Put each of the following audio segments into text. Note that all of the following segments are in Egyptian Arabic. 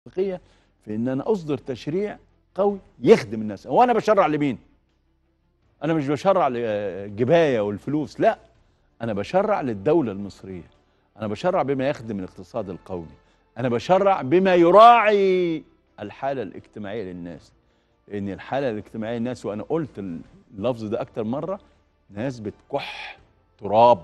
الحقيقيه في ان انا اصدر تشريع قوي يخدم الناس هو انا بشرع لمين انا مش بشرع للجبايه والفلوس لا انا بشرع للدوله المصريه انا بشرع بما يخدم الاقتصاد القومي انا بشرع بما يراعي الحاله الاجتماعيه للناس ان الحاله الاجتماعيه للناس وانا قلت اللفظ ده اكتر مره ناس بتكح تراب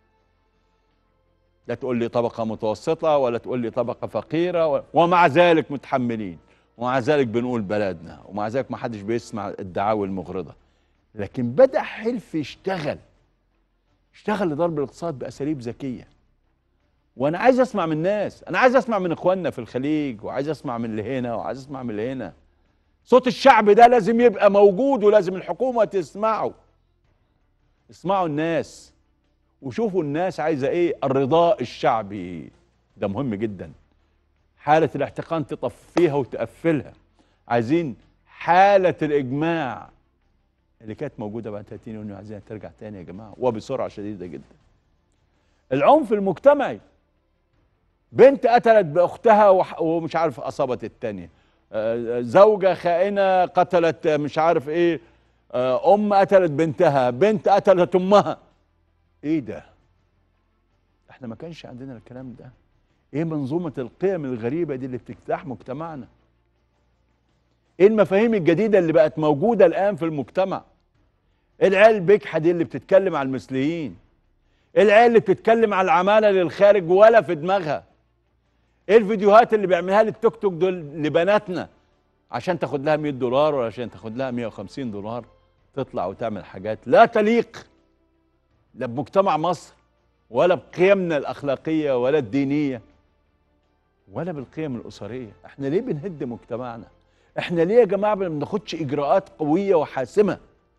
لا تقول لي طبقه متوسطه ولا تقول لي طبقه فقيره و... ومع ذلك متحملين ومع ذلك بنقول بلدنا ومع ذلك ما حدش بيسمع الدعاوي المغرضه لكن بدا حلف يشتغل اشتغل لضرب الاقتصاد باساليب ذكيه وانا عايز اسمع من الناس انا عايز اسمع من اخواننا في الخليج وعايز اسمع من اللي هنا وعايز اسمع من اللي هنا صوت الشعب ده لازم يبقى موجود ولازم الحكومه تسمعه اسمعوا الناس وشوفوا الناس عايزه ايه الرضاء الشعبي ده مهم جدا حاله الاحتقان تطفيها وتقفلها عايزين حاله الاجماع اللي كانت موجوده بعد 30 يونيو عايزينها ترجع تاني يا جماعه وبسرعه شديده جدا العنف المجتمعي بنت قتلت باختها ومش عارف اصابت التانيه زوجه خائنه قتلت مش عارف ايه ام قتلت بنتها بنت قتلت امها ايه ده احنا ما كانش عندنا الكلام ده ايه منظومه القيم الغريبه دي اللي بتجتاح مجتمعنا ايه المفاهيم الجديده اللي بقت موجوده الان في المجتمع ايه العيال البجحه دي اللي بتتكلم على المثليين ايه العيال اللي بتتكلم على العماله للخارج ولا في دماغها ايه الفيديوهات اللي بيعملها لي التوك توك دول لبناتنا عشان تاخد لها 100 دولار ولا عشان تاخد لها 150 دولار تطلع وتعمل حاجات لا تليق لا بمجتمع مصر ولا بقيمنا الاخلاقيه ولا الدينيه ولا بالقيم الاسريه احنا ليه بنهد مجتمعنا احنا ليه يا جماعه ما بناخدش اجراءات قويه وحاسمه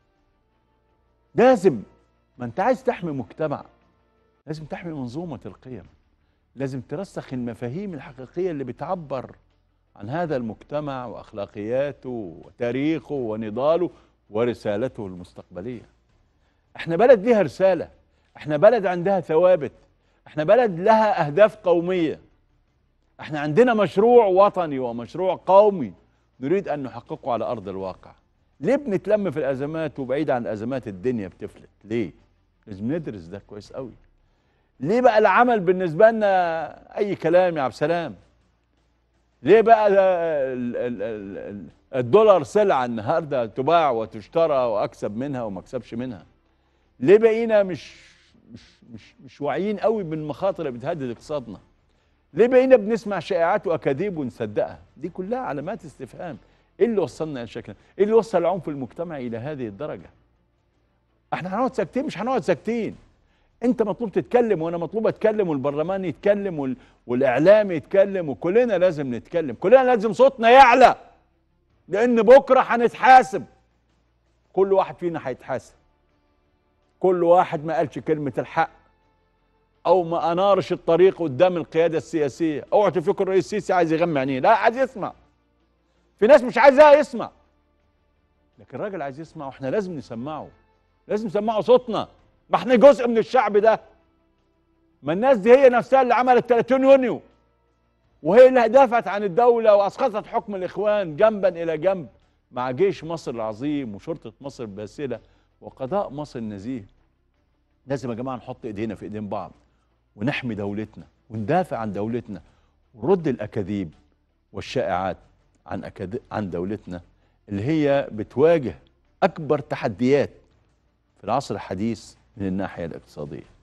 لازم ما انت عايز تحمي مجتمع لازم تحمي منظومه القيم لازم ترسخ المفاهيم الحقيقيه اللي بتعبر عن هذا المجتمع واخلاقياته وتاريخه ونضاله ورسالته المستقبليه احنا بلد ليها رساله احنا بلد عندها ثوابت احنا بلد لها اهداف قوميه احنا عندنا مشروع وطني ومشروع قومي نريد ان نحققه على ارض الواقع ليه بنتلم في الازمات وبعيد عن ازمات الدنيا بتفلت ليه لازم ندرس ده كويس قوي ليه بقى العمل بالنسبه لنا اي كلام يا عبد السلام ليه بقى الدولار سلعه النهارده تباع وتشترى واكسب منها وما اكسبش منها ليه بقينا مش مش مش مش واعيين قوي بالمخاطر اللي بتهدد اقتصادنا ليه بقينا بنسمع شائعات واكاذيب ونصدقها دي كلها علامات استفهام ايه اللي وصلنا للشكل ايه اللي وصل العنف المجتمعي الى هذه الدرجه احنا هنقعد ساكتين مش هنقعد ساكتين انت مطلوب تتكلم وانا مطلوب اتكلم والبرلمان يتكلم وال... والاعلام يتكلم وكلنا لازم نتكلم كلنا لازم صوتنا يعلى لان بكره هنتحاسب كل واحد فينا هيتحاسب كل واحد ما قالش كلمه الحق او ما انارش الطريق قدام القياده السياسيه اوعوا تفكروا الرئيس السيسي عايز يغمى عينيه لا عايز يسمع في ناس مش عايزاه يسمع لكن الراجل عايز يسمع واحنا لازم نسمعه لازم نسمعه صوتنا ما احنا جزء من الشعب ده ما الناس دي هي نفسها اللي عملت 30 يونيو وهي اللي دافعت عن الدولة وأسقطت حكم الإخوان جنبا إلى جنب مع جيش مصر العظيم وشرطة مصر الباسلة وقضاء مصر النزيه لازم يا جماعة نحط إيدينا في إيدين بعض ونحمي دولتنا وندافع عن دولتنا ونرد الأكاذيب والشائعات عن أكاد... عن دولتنا اللي هي بتواجه أكبر تحديات في العصر الحديث من الناحية الاقتصادية